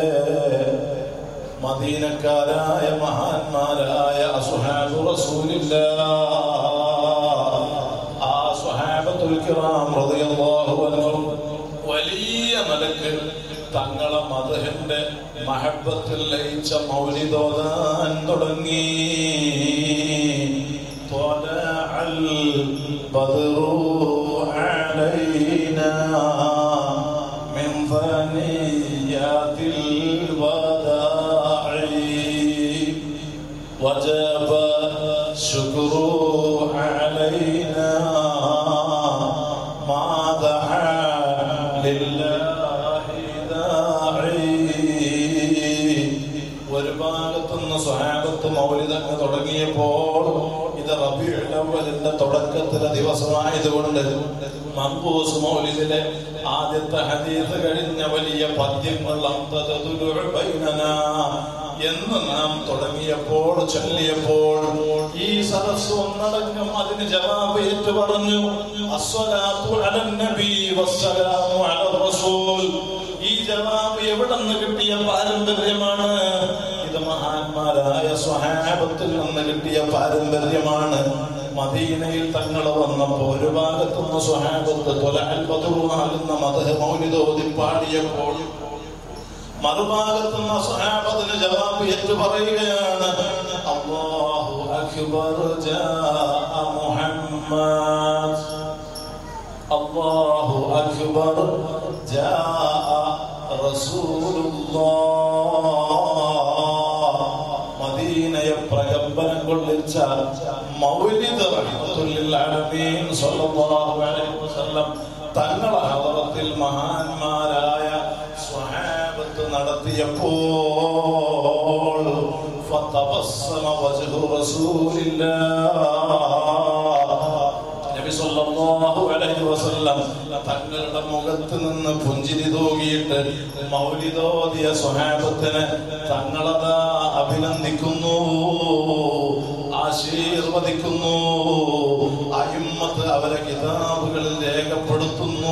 മദീനക്കാരായ മഹാന്മാരായ അസുഹാബു റസൂലില്ല ആ സുഹാബത്തുൽ കിറാം റളിയല്ലാഹു അൻഹും വലിയ നിലക്ക് തങ്ങളെ മദഹിന്റെ മഹബത്തിൽ ലയിച്ച മൗലിദോദാൻ തുടങ്ങി طلع البدر علينا من ثنيات الوداع وجب الشكر علينا ما دعا لله داعي ഒരു ഭാഗത്തുനിന്ന് സ്വഹാബത്ത് മൗലിതങ്ങ് തുടങ്ങിയപ്പോൾ ഇത് റബീഉൽ അവ്വലിന്റെ തുടക്കത്തിലെ ദിവസമായതുകൊണ്ട് മംബൂസ് മൗലിദിലെ ആദ്യത്തെ ഹദീസ് കഴിഞ്ഞ വലിയ പദ്യങ്ങൾ അന്തതദുലു ബൈനനാ എന്ന് നാം തുടങ്ങിയപ്പോൾ ചൊല്ലിയപ്പോൾ ഈ സദസ് ഒന്നടങ്കം അതിന് ജവാബ് ഏറ്റു പറഞ്ഞു അസ്വലാത്തു അലൻ നബി വസ്സലാമു അലർ റസൂൽ ഈ ജവാബ് എവിടെ നിന്ന് കിട്ടിയ പാരമ്പര്യമാണ് ഇത് മഹാന്മാരായ സ്വഹാബത്തിൽ നിന്ന് കിട്ടിയ പാരമ്പര്യമാണ് മദീനയിൽ തങ്ങൾ വന്നപ്പോ ഒരു ഭാഗത്തുനിന്ന് സ്വഹാബത്ത് തൊലഅൽബതുറുമാകുന്ന മതഹ മൗലിതോതി പാടിയപ്പോൾ മറുഭാഗത്തുനിന്ന് സ്വഹാബത്തിന് ജവാബ് ഏറ്റു പറയുകയാണ് അല്ലാഹു അക്ബർ ജാഅ മുഹമ്മദ് അല്ലാഹു അക്ബർ ജാഅ റസൂലുള്ളാഹ് മദീനയെ പ്രകമ്പനം കൊള്ളിച്ച മൗലിദ് റഹ്മത്തുല്ലിൽ ആലമീൻ സ്വല്ലല്ലാഹു അലൈഹി വസല്ലം തങ്ങളെ ഹദറത്തിൽ മഹാന്മാരായ സ്വഹാബത്ത് നടത്തിയപ്പോൾ ഫതബസ്സമ വജ്ഹു റസൂലില്ലാഹ് നബി സല്ലല്ലാഹു അലൈഹി വസല്ലം തങ്ങളുടെ മുഖത്ത് നിന്ന് പുഞ്ചിരി തൂകിയിട്ട് മൗലിദോദിയ സ്വഹാബത്തിനെ തങ്ങളതാ അഭിനന്ദിക്കുന്നു ആശീർവദിക്കുന്നു അയിമ്മത്ത് അവരെ കിതാബുകളിൽ രേഖപ്പെടുത്തുന്നു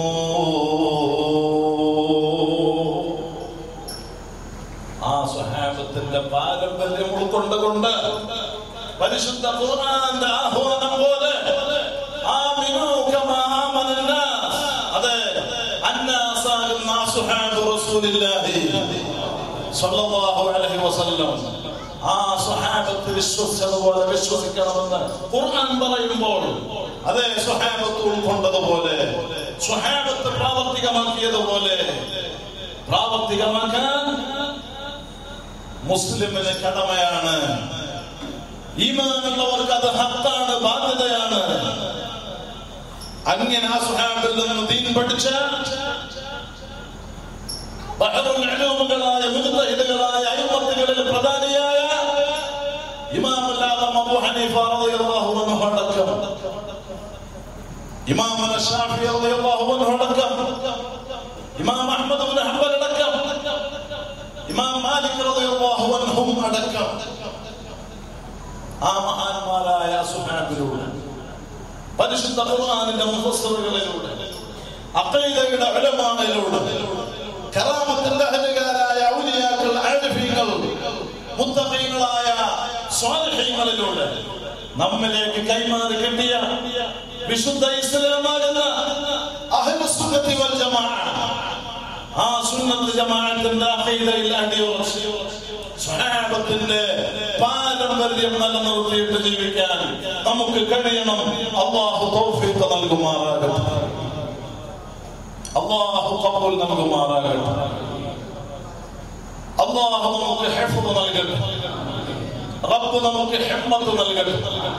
ആ സ്വഹാബത്തിന്റെ പാരമ്പര്യം ഉൾക്കൊണ്ടുകൊണ്ട് പരിശുദ്ധ ഖുർആന്റെ ആഹ്വാനം പോലെ ആമിനൂ കമാ ആമനന്നാസ്. അതെ അന്നാസാകുന്ന ആ സുഹാബ് റസൂലില്ലാഹി സ്വല്ലല്ലാഹു അലൈഹി വസല്ലം ആ സ്വഹാബത്ത് വിശ്വസിച്ചതുപോലെ വിശ്വസിക്കണമെന്ന് ഖുർആൻ പറയുമ്പോൾ അതേ സ്വഹാബത്ത് ഉൾക്കൊണ്ടതുപോലെ സ്വഹാബത്ത് പ്രാവർത്തികമാക്കിയതുപോലെ പ്രാവർത്തികമാക്കാൻ മുസ്ലിമിന് കടമയാണ് ഈമാനുള്ളവർക്ക് അത് ഹത്താണ് ബാധ്യതയാണ് അങ്ങനെ ആ സുഹാബിൽ നിന്ന് ദീൻ പഠിച്ച ബഹറുൽ ഉലൂമുകളായ മുജ്തഹിദുകളായ അയിമത്തുകളിൽ പ്രധാനിയായ ഇമാമുൽ ആദം അബൂ ഹനീഫ റളിയല്ലാഹു അൻഹു അടക്കം ഇമാമുൽ ഷാഫി റളിയല്ലാഹു അൻഹു അടക്കം ഇമാം അഹ്മദ് ഇബ്നു ഹംബൽ അടക്കം ഇമാം മാലിക് റളിയല്ലാഹു അൻഹും അടക്കം ആ മഹാന്മാരായ സുഹാബിലൂടെ പരിശുദ്ധ ഖുർആനിന്റെ മുഫസ്സിറുകളിലൂടെ അഖീദയുടെ ഉലമാകളിലൂടെ കറാമത്തിന്റെ അഹലുകാരായ ഔലിയാക്കൾ ആരിഫീങ്ങൾ മുത്തഖീങ്ങളായ സ്വാലിഹീങ്ങളിലൂടെ നമ്മിലേക്ക് കൈമാറി കിട്ടിയ വിശുദ്ധ ഇസ്ലാമാകുന്ന അഹ്ലുസുന്നത്തി വൽ ജമാഅ ആ സുന്നത്ത് ജമാഅത്തിന്റെ അഖീദയിൽ അടിയുറച്ച് സ്വഹാബത്തിന്റെ പാരമ്പര്യം നിലനിർത്തിയിട്ട് ജീവിക്കാൻ നമുക്ക് കഴിയണം അള്ളാഹു തൗഫീഖ് നൽകുമാറാകട്ടെ അള്ളാഹു കബൂൽ നൽകുമാറാകട്ടെ അള്ളാഹു നമുക്ക് ഹിഫ്ദ് നൽകട്ടെ റബ്ബ് നമുക്ക് ഹിമ്മത്ത് നൽകട്ടെ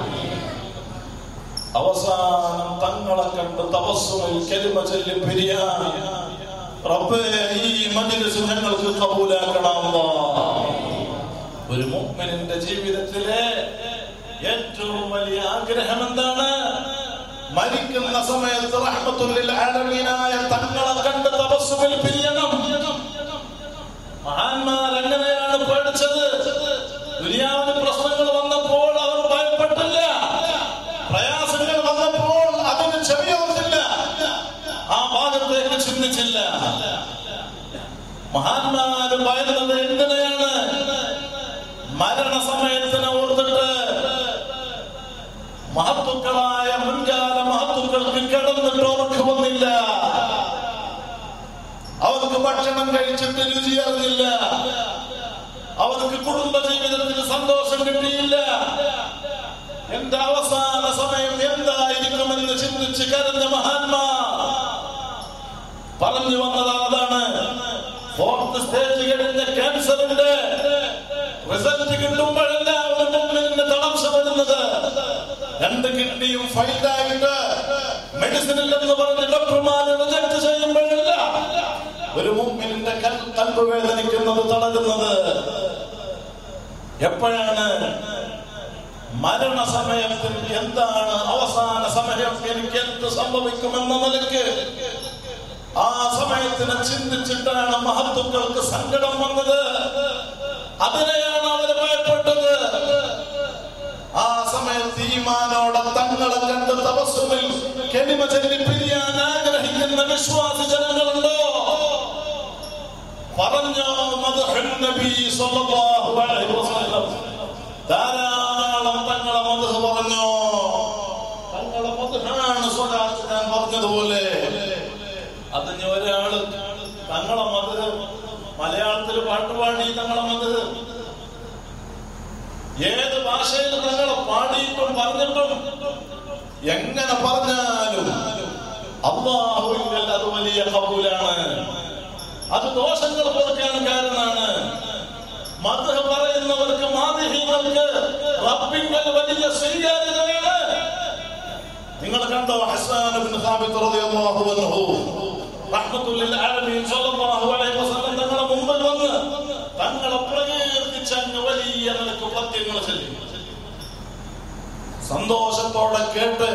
അവസാനം തങ്ങളെ കണ്ട് തപസ്സുമിൽ കലിമ ചൊല്ലി പിരിയാൻ റബ്ബേ ഈ മജ്ലിസ് ഞങ്ങൾക്ക് കബൂലാക്കണം ഒരു മുഅ്മിനിന്റെ ജീവിതത്തിലെ ഏറ്റവും വലിയ ആഗ്രഹം എന്താണ് മരിക്കുന്ന സമയത്ത് റഹ്മത്തുല്ലിൽ ആലമീനായ തങ്ങളെ കണ്ട് തപസ്സുമിൽ പിരിയണം മഹാന്മാർ എങ്ങനെയാണ് പേടിച്ചത് ദുനിയാവിന് പ്രശ്നങ്ങൾ വന്നപ്പോൾ അവർ ഭയപ്പെട്ടില്ല പ്രയാസങ്ങൾ വന്നപ്പോൾ അതിന് ചെവിയോർത്തില്ല ആ ഭാഗത്തേക്ക് ചിന്തിച്ചില്ല മഹാന്മാര് ഭയന്നത് എന്തിനെയാണ് മരണസമയത്തിനെ ഓർത്തിട്ട് മഹത്തുക്കളായ മുൻകാല മഹത്തുക്കൾക്ക് കിടന്നിട്ട് അവർക്ക് വന്നില്ല അവർക്ക് ഭക്ഷണം കഴിച്ചിട്ട് രുചി അറിഞ്ഞില്ല അവർക്ക് കുടുംബ ജീവിതത്തിൽ സന്തോഷം കിട്ടിയില്ല എന്റെ അവസാന സമയം എന്തായിരിക്കുമെന്ന് ചിന്തിച്ച് കരഞ്ഞ മഹാന്മാർ പറഞ്ഞു വന്നത് അതാണ് ഫോർത്ത് സ്റ്റേജ് കഴിഞ്ഞ ക്യാൻസറിന്റെ റിസൾട്ട് കിട്ടുമ്പോഴല്ല ഒരു മുമ്പിന് തളർച്ച വരുന്നത് രണ്ട് കിഡ്നിയും ഫൈലായിട്ട് മെഡിസിൻ ഇല്ലെന്ന് പറഞ്ഞ് ഡോക്ടർമാരെ റിജക്ട് ചെയ്യുമ്പോഴല്ല ഒരു മുമ്പിന്റെ കൽപ്പ് വേദനിക്കുന്നത് തളരുന്നത് എപ്പോഴാണ് മരണസമയത്തിൽ എന്താണ് അവസാന സമയം എനിക്ക് എന്ത് സംഭവിക്കുമെന്ന നിലയ്ക്ക് ആ സമയത്തിനെ ചിന്തിച്ചിട്ടാണ് മഹത്വക്കൾക്ക് സങ്കടം വന്നത് അതിനെയാണ് അവർ ഭയപ്പെട്ടത് ആ സമയത്ത് ഈമാനോടെ തങ്ങളെ കണ്ട് തപസ്സുമിൽ കെളിമ ചൊല്ലി പിരിയാൻ ആഗ്രഹിക്കുന്ന വിശ്വാസ ജനങ്ങളുണ്ടോ പറഞ്ഞോ മദ്ഹുൻ നബി സ്വല്ലല്ലാഹു അലൈഹി വസല്ലം ധാരാളം തങ്ങളെ മദ്ഹ് പറഞ്ഞോ തങ്ങളെ മദ്ഹാണ് സ്വലാത്ത് ഞാൻ പറഞ്ഞതുപോലെ അതിന് ഒരാള് തങ്ങളെ മദ്ഹ് മലയാളത്തിൽ പാട്ടുപാടി തങ്ങളെ മദ്ഹ് ഏത് ഭാഷയിൽ തങ്ങളെ പാടിയിട്ടും പറഞ്ഞിട്ടും എങ്ങനെ പറഞ്ഞാലും അള്ളാഹുവിൽ അത് വലിയ കബൂലാണ് അത് ദോഷങ്ങൾ കൊടുക്കാൻ കാരണമാണ് മത പറയുന്നവർക്ക് മാതിരികൾക്ക് റബ്ബിങ്കൽ വലിയ സ്വീകാര്യതയാണ് നിങ്ങൾ കണ്ടോ ഹസ്സാൻ ഇബ്നു സാബിത്ത് റളിയല്ലാഹു അൻഹു റഹ്മത്തുല്ലിൽ ആലമീൻ സ്വല്ലല്ലാഹു അലൈഹി വസല്ലം തങ്ങളെ മുമ്പിൽ വന്ന് തങ്ങളെ പ്രകീർത്തിച്ച് അങ്ങ് വലിയ നിലക്ക് പദ്യങ്ങൾ ചൊല്ലി സന്തോഷത്തോടെ കേട്ട്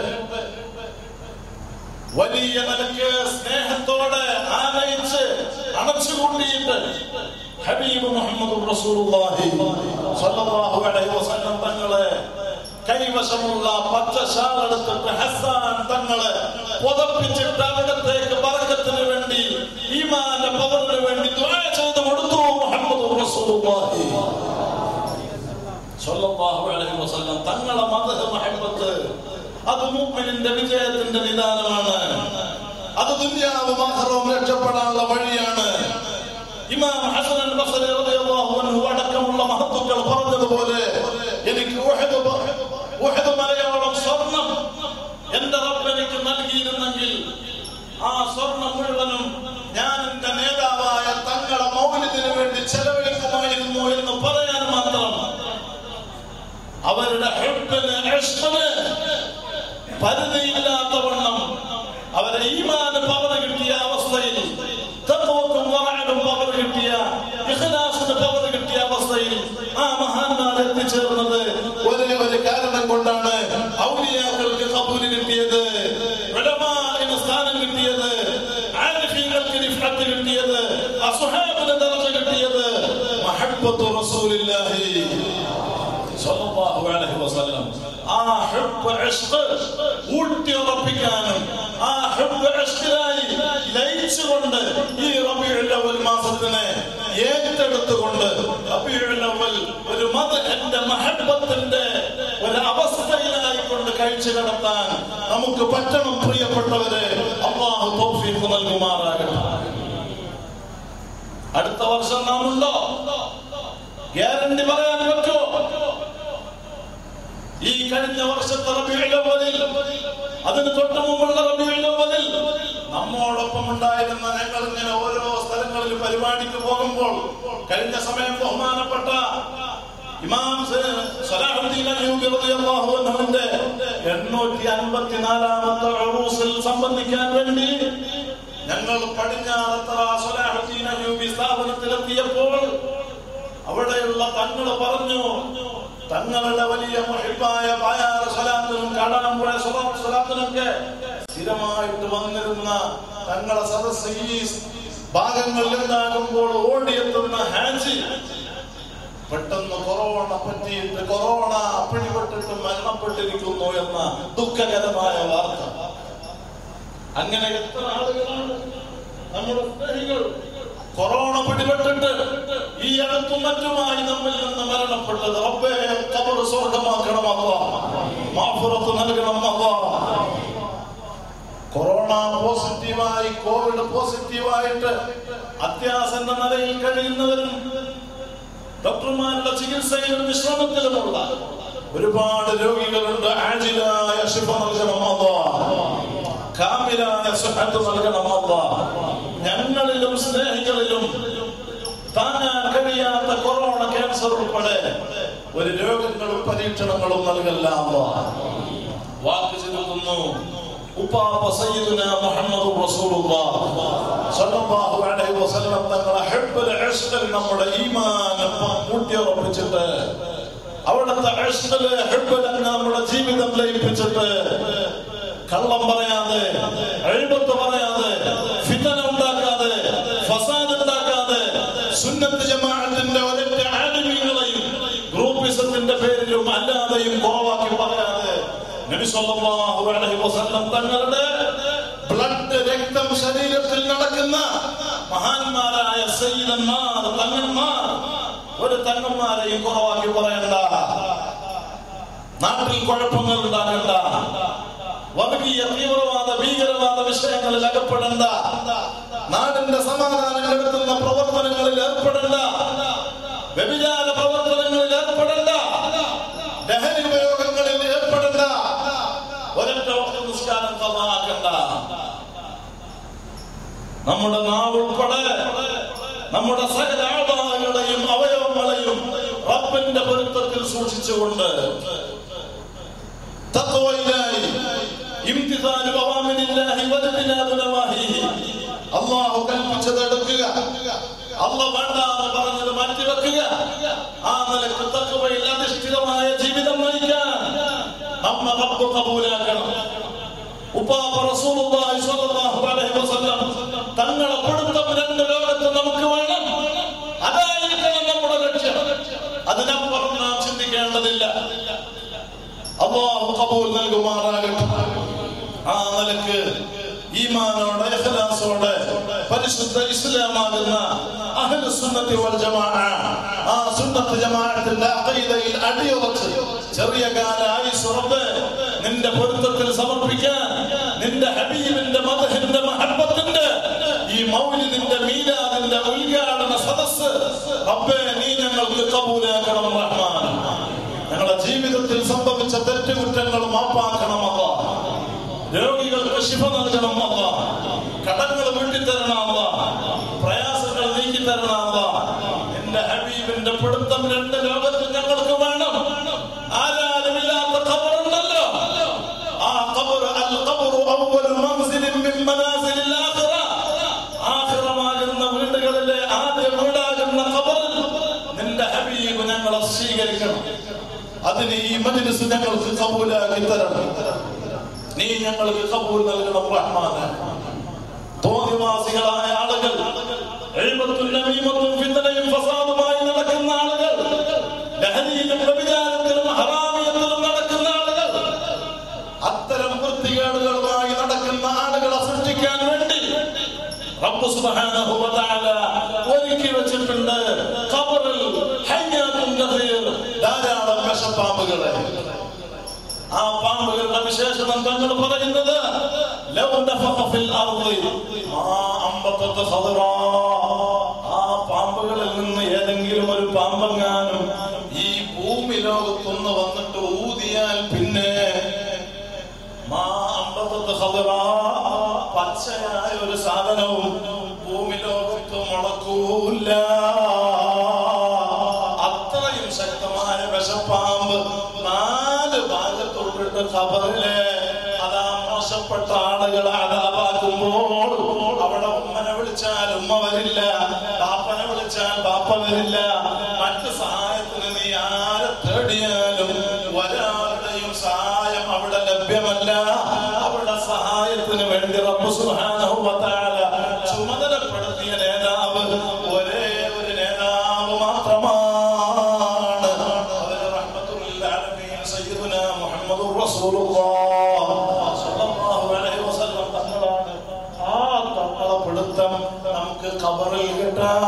വലിയ നിലക്ക് സ്നേഹത്തോടെ ആനയിച്ച് അണച്ചുകൂട്ടിയിട്ട് ഹബീബ് മുഹമ്മദ് റസൂലുള്ളാഹി സ്വല്ലല്ലാഹു അലൈഹി വസല്ലം തങ്ങളെ കൈവശമുള്ള പച്ച ഷാൾ എടുത്തിട്ട് ഹസ്സാൻ തങ്ങളെ പുതപ്പിച്ചിട്ട് അവിടത്തേക്ക് ബർക്കത്തിന് വേണ്ടി ഈമാന്റെ പവറിന് വേണ്ടി ദുആ ചെയ്ത് കൊടുത്തു മുഹമ്മദ് റസൂലുള്ളാഹി സ്വല്ലല്ലാഹു അലൈഹി വസല്ലം തങ്ങളെ മദഹ് മഹബത്ത് അത് മുഅ്മിനിന്റെ വിജയത്തിന്റെ നിദാനമാണ് അത് ദുനിയാവും ആഖിറവും രക്ഷപ്പെടാനുള്ള വഴിയാണ് ഇമാം ഹസൻ അൽ ബസ്രി റളിയല്ലാഹു അൻഹു അടക്കമുള്ള മഹത്തുക്കൾ പറഞ്ഞത് പറഞ്ഞതുപോലെ എനിക്ക് ഉഹദ് പ- ഉഹദ് മലയോളം സ്വർണം എന്റെ റബ്ബ് എനിക്ക് നൽകിയിരുന്നെങ്കിൽ ആ സ്വർണം മുഴുവനും ഞാൻ എന്റെ നേതാവായ തങ്ങളെ മൗലിദിന് വേണ്ടി ചെലവഴിക്കുമായിരുന്നു എന്ന് പറയാൻ മാത്രം അവരുടെ ഹെബിന് ഇഷ്കിന് പരിധിയില്ലാത്തവണ്ണം അവരെ ഈമാന് പവർ കിട്ടിയ അവസ്ഥയിൽ തഖ്വക്കും വറഅനും പവർ കിട്ടിയ ഇഖ്ലാസിന് പവർ കിട്ടിയ അവസ്ഥയിൽ ആ മഹാന്മാർ എത്തിച്ചേർന്നത് ഒരേ ഒരു കാരണം കൊണ്ടാണ് ഔലിയാക്കൾക്ക് കബൂല് കിട്ടിയത് ഉലമാഇന് സ്ഥാനം കിട്ടിയത് ആരിഫീങ്ങൾക്ക് റിഫഅത്ത് കിട്ടിയത് അസ്ഹാബിന് ദർജ കിട്ടിയത് മഹബ്ബത്തു റസൂലില്ലാഹി സ്വല്ലല്ലാഹു അലൈഹി വസല്ലം ആ ഹുബ്ബ് ഇഷ്ഖ് ഊട്ടിയുറപ്പിക്കാനും ആ ഹുബ്ബ് ഇഷ്ഖിലായി ലയിച്ചുകൊണ്ട് ഈ റബീഉൽ അവൽ മാസത്തിനെ ഏറ്റെടുത്തുകൊണ്ട് റബീഉൽ അവൽ ഒരു മദഹന്റെ മഹബ്ബത്തിന്റെ ഒരു അവസ്ഥയിലായി കൊണ്ട് കഴിച്ചു കിടത്താൻ നമുക്ക് പറ്റണം പ്രിയപ്പെട്ടവരെ അള്ളാഹു തൗഫീഖ് നൽകുമാറാകട്ടെ അടുത്ത വർഷം നാം ഉണ്ടോ ഗ്യാരണ്ടി പറയാൻ പറ്റുമോ ഈ കഴിഞ്ഞ വർഷത്തെ റബീഉൽ അവ്വലിൽ അതിന് തൊട്ട് മുമ്പുള്ള റബീഉൽ അവ്വലിൽ നമ്മോടൊപ്പം ഉണ്ടായിരുന്ന ഞങ്ങൾ ഇങ്ങനെ ഓരോ സ്ഥലങ്ങളിൽ പരിപാടിക്ക് പോകുമ്പോൾ കഴിഞ്ഞ സമയം ബഹുമാനപ്പെട്ട ഇമാം സ- സലാഹുദ്ദീൻ അയ്യൂബി റളിയല്ലാഹു അൻഹുവിന്റെ എണ്ണൂറ്റി അൻപത്തിനാലാമത്തെ ഉറൂസിൽ സംബന്ധിക്കാൻ വേണ്ടി ഞങ്ങൾ പടിഞ്ഞാറത്തറ സലാഹുദ്ദീൻ അയ്യൂബി സ്ഥാപനത്തിലെത്തിയപ്പോൾ അവിടെയുള്ള തങ്ങള് പറഞ്ഞു തങ്ങളുടെ വലിയ മുഹിബായ പായാറ സ്വലാത്തിനും കാടാമ്പുഴ സ്വലാ- സ്വലാത്തിനൊക്കെ സ്ഥിരമായിട്ട് വന്നിരുന്ന തങ്ങളെ സദസ് ഈ ഭാഗങ്ങളിൽ ഉണ്ടാകുമ്പോൾ ഓടിയെത്തുന്ന ഹാജി പെട്ടെന്ന് കൊറോണ പറ്റിയിട്ട് കൊറോണ പിടിപെട്ടിട്ട് മരണപ്പെട്ടിരിക്കുന്നു എന്ന ദുഃഖകരമായ വാർത്ത അങ്ങനെ എത്ര ആളുകളാണ് നമ്മുടെ സ്നേഹികൾ കൊറോണ പിടിപെട്ടിട്ട് ഈ അടുത്തും മറ്റുമായി നമ്മിൽ നിന്ന് മരണപ്പെട്ടത് റബ്ബേ കബർ സ്വർഗമാക്കണം അല്ലാ മാഫുറത്ത് നൽകണം അല്ലാ കൊറോണ പോസിറ്റീവായി കോവിഡ് പോസിറ്റീവായിട്ട് അത്യാസന്ന നിലയിൽ കഴിയുന്നവരും ഡോക്ടർമാരുടെ ചികിത്സയിലും വിശ്രമത്തിലുമുള്ള ഒരുപാട് രോഗികളുണ്ട് ആജിലായ ശിഫ നൽകണം അല്ലാ കാമിലായ സുഹത്ത് നൽകണം അല്ലാ ഞങ്ങളിലും സ്നേഹികളിലും താങ്ങാൻ കഴിയാത്ത കൊറോണ ക്യാൻസർ ഉൾപ്പെടെ ഒരു രോഗങ്ങളും പരീക്ഷണങ്ങളും നൽകല്ല അല്ലാ വാക്ക് ചെലുത്തുന്നു ഉപ്പാപ്പ സയ്യിദുന മുഹമ്മദ് റസൂലുള്ളാഹ് സ്വല്ലല്ലാഹു അലൈഹി വസല്ലം തങ്ങളെ ഹബ്ബുൽ ഇഷ്ഖിൽ നമ്മുടെ ഈമാൻ കൂട്ടിയുറപ്പിച്ചിട്ട് അവിടുത്തെ ഇഷ്ഖില് ഹബ്ബിൽ നമ്മുടെ ജീവിതം ലയിപ്പിച്ചിട്ട് കള്ളം പറയാതെ എഴുപത്ത് പറയാതെ ഫിതന ഉണ്ടാക്കാതെ ഫസാദ് ഉണ്ടാക്കാതെ സുന്നത്ത് ജമാഅത്തിന്റെ ഒരൊറ്റ ആലിമീങ്ങളെയും ഗ്രൂപ്പിസത്തിന്റെ പേരിലും അല്ലാതെയും കുറവാക്കി പറയാതെ നബി സല്ലല്ലാഹു അലൈഹി വസല്ലം തങ്ങളുടെ ബ്ലഡ് രക്തം ശരീരത്തിൽ നടക്കുന്ന മഹാന്മാരായ സയ്യിദന്മാർ തങ്ങന്മാർ ഒരു തങ്ങന്മാരെയും കുറവാക്കി പറയണ്ട നാട്ടിൽ കുഴപ്പങ്ങൾ ഉണ്ടാകണ്ട വർഗീയ തീവ്രവാദ ഭീകരവാദ വിഷയങ്ങളിൽ അകപ്പെടേണ്ട നാടിന്റെ സമാധാനം കെടുത്തുന്ന പ്രവർത്തനങ്ങളിൽ ഏർപ്പെടേണ്ട വ്യഭിചാര പ്രവർത്തനങ്ങളിൽ ഏർപ്പെടേണ്ട ലഹരി ഉപയോഗങ്ങളിൽ ഏർപ്പെടേണ്ട ഒരൊറ്റ വക്ത നിസ്കാരം തന്നാക്കണ്ട നമ്മുടെ നാവുൾപ്പെടെ നമ്മുടെ സകല ആളാകളെയും അവയവങ്ങളെയും റബ്ബിന്റെ പൊരുത്തത്തിൽ സൂക്ഷിച്ചുകൊണ്ട് തത്വയിലായി ഇംതിസാലു അവാമിനില്ലാഹി വജ്തിനാബു നവാഹിഹി അല്ലാഹു കൽപ്പിച്ചത് എടുക്കുക അല്ല വേണ്ട എന്ന് പറഞ്ഞത് മാറ്റിവെക്കുക ആ നിലക്ക് തത്വയിൽ അധിഷ്ഠിതമായ ജീവിതം നയിക്കാൻ നമ്മെ റബ്ബ് കബൂലാക്കണം ഉപ്പാപ്പ റസൂലുള്ളാഹി സ്വല്ലല്ലാഹു അലൈഹി വസല്ലം തങ്ങളെ പിടുത്തം രണ്ട് ലോകത്ത് നമുക്ക് വേണം അതായിരിക്കണം നമ്മുടെ ലക്ഷ്യം അതിനപ്പുറം നാം ചിന്തിക്കേണ്ടതില്ല അള്ളാഹു കബൂൽ നൽകുമാറാകട്ടെ ആ നിലക്ക് ഈമാനോടെ ഇഖ്ലാസോടെ പരിശുദ്ധ ഇസ്ലാമാകുന്ന അഹ്ലു സുന്നത്തി വൽ ജമാഅ ആ സുന്നത്ത് ജമാഅത്തിന്റെ അഖീദയിൽ അടിയുറച്ച് ചെറിയ കാല ആയുസ് റബ്ബ് നിന്റെ പൊരുത്തത്തിൽ സമർപ്പിക്കാൻ നിന്റെ ഹബീബിന്റെ മദഹിന്റെ മഹബത്തിന്റെ ഈ മൗലിദിന്റെ മീലാദിന്റെ ഉദ്ഘാടന സദസ്സ് റബ്ബേ നീ ഞങ്ങൾക്ക് കബൂലാക്കണം റഹ്മാൻ ജീവിതത്തിൽ സംഭവിച്ച തെറ്റുകുറ്റങ്ങൾ മാപ്പാക്കണം അല്ല രോഗികൾക്ക് ശിഫ നൽകണം അല്ല കടങ്ങൾ വീട്ടിത്തരണം അല്ല പ്രയാസങ്ങൾ നീക്കി തരണം അല്ല എന്റെ ഹബീബിന്റെ പിടുത്തം രണ്ട് ലോകത്ത് ഞങ്ങൾക്ക് വേണം ആരാരുമില്ലാത്ത ഖബറുണ്ടല്ലോ ആ ഖബർ അൽ ഖബറു അവ്വലു മൻസിലിൻ മിൻ മനാസിലിൽ ആഖിറ ആഖിറമാകുന്ന വീടുകളിലെ ആദ്യ വീടാകുന്ന ഖബറിൽ നിന്റെ ഹബീബ് ഞങ്ങളെ സ്വീകരിക്കണം അതിന് ഈ മജ്ലിസ് ഞങ്ങൾക്ക് കബൂലാക്കി തരണം നീ ഞങ്ങൾക്ക് കബൂൽ നൽകണം റഹ്മാനെ തോന്നിവാസികളായ ആളുകൾ എഴുപത്തും നമീമത്തും ഫിത്തനയും ഫസാദുമായി നടക്കുന്ന ആളുകൾ ലഹരിയിലും വ്യഭിചാരത്തിലും ഹറാമിയത്തിലും നടക്കുന്ന ആളുകൾ അത്തരം വൃത്തികേടുകളുമായി നടക്കുന്ന ആളുകളെ സൃഷ്ടിക്കാൻ വേണ്ടി റബ്ബ് സുബ്ഹാനഹു വ തആല ഒരുക്കി വെച്ചിട്ടുണ്ട് ഖബറിൽ ഹയ്യാത്തുൻ കസീർ ധാരാളം വിഷപ്പാമ്പുകളെ ആ പാമ്പുകളുടെ വിശേഷണം തങ്ങൾ പറയുന്നത് ലൗ നഫഖ ഫിൽ അർളി മാ അംബതത് ഖദറാ ആ പാമ്പുകളിൽ നിന്ന് ഏതെങ്കിലും ഒരു പാമ്പങ്ങാനും ഈ ഭൂമി ലോകത്തൊന്ന് വന്നിട്ട് ഊതിയാൽ പിന്നെ മാ അംബതത് ഖദറാ പച്ചയായ ഒരു സാധനവും ഭൂമി ലോകത്ത് മുളക്കൂല അത്രയും ശക്തമായ വിഷപ്പാമ്പ് നാല് ഭാഗത്തോട്ടിട്ട് ഖബറിലെ അതാ മോശപ്പെട്ട ആളുകളെ അതാപാക്കുമ്പോൾ അവിടെ ഉമ്മനെ വിളിച്ചാൽ ഉമ്മ വരില്ല ബാപ്പനെ വിളിച്ചാൽ ബാപ്പ വരില്ല മറ്റ് സഹായത്തിന് നീ ആരെ തേടിയാലും ഒരാളുടെയും സഹായം അവിടെ ലഭ്യമല്ല അവിടെ സഹായത്തിന് വേണ്ടി റബ്ബ് സുബ്ഹാനഹു വ തആല ചുമതലപ്പെടുത്തിയ നേതാവ് ഒരേ ഒരു നേതാവ് മാത്രമാണ് അവര് റഹ്മത്തുൽ ആലമീൻ സയ്യിദുനാ മുഹമ്മദുർ റസൂലുള്ളാഹ് സ്വല്ലല്ലാഹു അലൈഹി വസല്ലം തങ്ങളാണ് ആ തങ്ങളെ പിടുത്തം നമുക്ക് ഖബറിൽ കിട്ടാൻ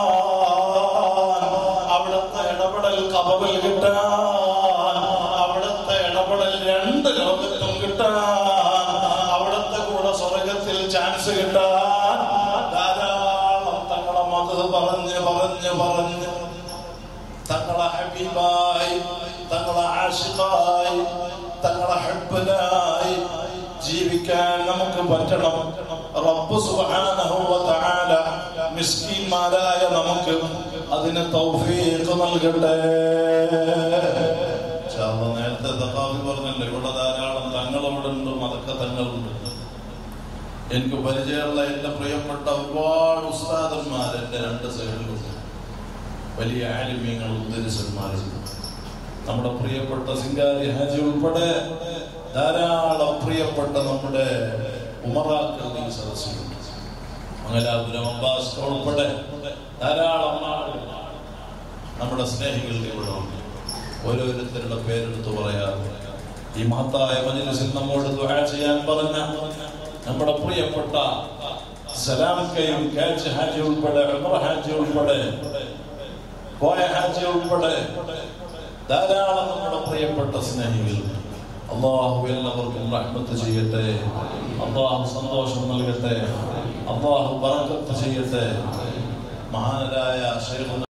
അവിടുത്തെ ഇടപെടൽ ഖബറിൽ കിട്ടാൻ അവിടുത്തെ ഇടപെടൽ രണ്ട് ലോകത്തും കിട്ടാൻ അവിടുത്തെ കൂടെ സ്വർഗത്തിൽ ചാൻസ് കിട്ടാൻ ധാരാളം തങ്ങളെ മത് പറഞ്ഞ് പറഞ്ഞ് പറഞ്ഞ് തങ്ങളെ ഹബീബായി തങ്ങളെ ആഷിഖായി തങ്ങളെ ഹബ്ബിലായി ജീവിക്കാൻ നമുക്ക് പറ്റണം റബ്ബ് സുബ്ഹാനഹു വ തആല മിസ്കീന്മാരായ നമുക്ക് അതിന് തൗഫീഖ് നൽകട്ടെ ഇൻഷാ അല്ലാ, നേരത്തെ തഖാവി പറഞ്ഞല്ലോ ഇവിടെ ധാരാളം തങ്ങളിവിടെ ഉണ്ട് മതക്ക തങ്ങളുണ്ട് എനിക്ക് പരിചയമുള്ള എന്റെ പ്രിയപ്പെട്ട ഒരുപാട് ഉസ്താദന്മാർ എന്റെ രണ്ട് സൈഡിലുണ്ട് വലിയ ആലിമ്യങ്ങൾ ഉദ്ദേശന്മാരും നമ്മുടെ പ്രിയപ്പെട്ട സിംഗാരി ഹാജി ഉൾപ്പെടെ ധാരാളം പ്രിയപ്പെട്ട നമ്മുടെ ഉമറാക്കൾ ഈ സദസ്സിലുണ്ട് മംഗലാപുരം അബ്ബാസ് ഉൾപ്പെടെ ധാരാളം ആളുകൾ നമ്മുടെ സ്നേഹികൾ ഇവിടെ ഉണ്ട് ഓരോരുത്തരുടെ പേരെടുത്ത് പറയാറ് ഈ മഹത്തായ മജ്ലിസിൽ നമ്മോട് ദുആ ചെയ്യാൻ പറഞ്ഞ നമ്മുടെ പ്രിയപ്പെട്ട സലാമക്കയും കാച്ച് ഹാജി ഉൾപ്പെടെ ഉമർ ഹാജി ഉൾപ്പെടെ കോയ ഹാജി ഉൾപ്പെടെ ധാരാളം നമ്മുടെ പ്രിയപ്പെട്ട സ്നേഹികൾ അള്ളാഹു എല്ലാവർക്കും റഹ്മത്ത് ചെയ്യട്ടെ അള്ളാഹു സന്തോഷം നൽകട്ടെ അള്ളാഹു ബറക്കത്ത് ചെയ്യട്ടെ മഹാനരായ ശൈഖുന